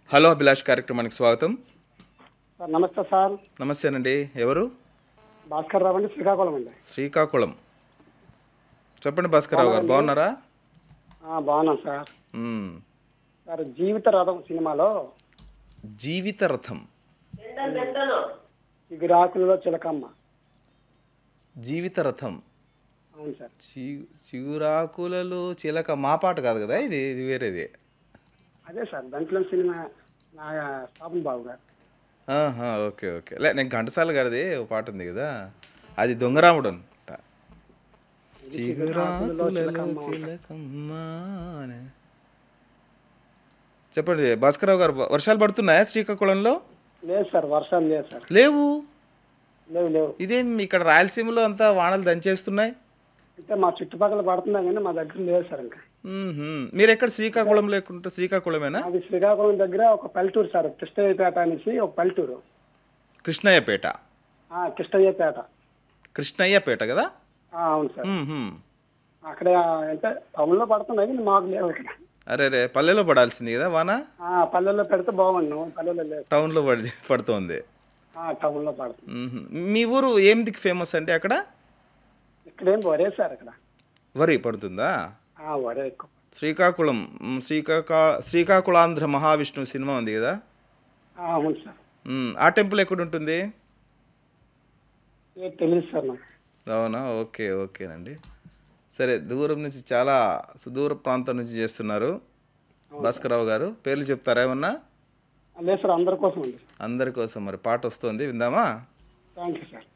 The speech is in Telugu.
హలో అభిలాష్ కార్యక్రమానికి స్వాగతం సార్ నమస్తే సార్ నమస్తేనండి ఎవరు భాస్కర్ రావు అండి శ్రీకాకుళం అండి శ్రీకాకుళం చెప్పండి భాస్కరరావు గారు బాగున్నారా ఆ, బాగున్నాం సార్ మ్మ్. సార్ జీవిత రథం సినిమాలో జీవిత రథం చిగురాకులలో చిలకమ్మ జీవిత రథం అవును సార్ చి చిగురాకులలో చిలక మా పాట కాదు కదా ఇది ఇది వేరేది అదే సార్ దాంట్లో సినిమా నా స్థాపన బాబు గారు ఆహా, ఓకే ఓకే లే నేను ఘంటసాల గారిది ఒక పాట ఉంది కదా అది దొంగరాముడు అనుకుంటా చిగురాకులలో చిలకమ్మ అని. చెప్పండి భాస్కరరావు గారు వర్షాలు పడుతున్నాయా శ్రీకాకుళంలో లేదు సార్ వర్షాలు లేదు సార్ లేవు లేవు లేవు ఇదేం ఇక్కడ రాయలసీమలో అంతా వానలు దంచేస్తున్నాయి అంటే మా చుట్టుపక్కల పడుతున్నా కానీ మా దగ్గర లేదు సార్ ఇంకా మ్మ్హ్మ్. మీరు ఎక్కడ శ్రీకాకుళం లేకుంటే శ్రీకాకుళమేనా అది శ్రీకాకుళం దగ్గర ఒక పల్లెటూరు సార్ కృష్ణయ్యపేట అనేసి ఒక పల్లెటూరు కృష్ణయ్యపేట ఆ, కృష్ణయ్యపేట కృష్ణయ్యపేట కదా ఆ, అవును సార్ మ్మ్హ్మ్. అక్కడ అంటే టౌన్లో పడుతున్నాయి కానీ మాకు లేవు ఇక్కడ అరే రే పల్లెలో పడాల్సింది కదా వాన ఆ, పల్లెల్లో పెడితే బాగుండు పల్లెల్లో లేదు టౌన్లో పడి పడుతోంది ఆ, టౌన్లో పడుతుంది మ్మ్హ్మ్. మీ ఊరు ఏం దిక్కు ఫేమస్ అంటే అక్కడ ఇక్కడేం వరే సార్ ఇక్కడ వరి పడుతుందా ఆ, వరే ఎక్కువ శ్రీకాకుళం మ్, శ్రీకాకా శ్రీకాకుళాంధ్ర మహావిష్ణువు సినిమా ఉంది కదా ఆ, అవును సార్ మ్, ఆ టెంపుల్ ఎక్కడ ఉంటుంది ఏ తెలియదు సార్ నాకు అవునా ఓకే ఓకేనండి సరే దూరం నుంచి చాలా సుదూర ప్రాంతం నుంచి చేస్తున్నారు భాస్కరరావు గారు పేర్లు చెప్తారా ఏమన్నా లేదు సార్ అందరి కోసం అండి అందరి కోసం మరి పాట వస్తుంది విందామా థ్యాంక్ యూ సార్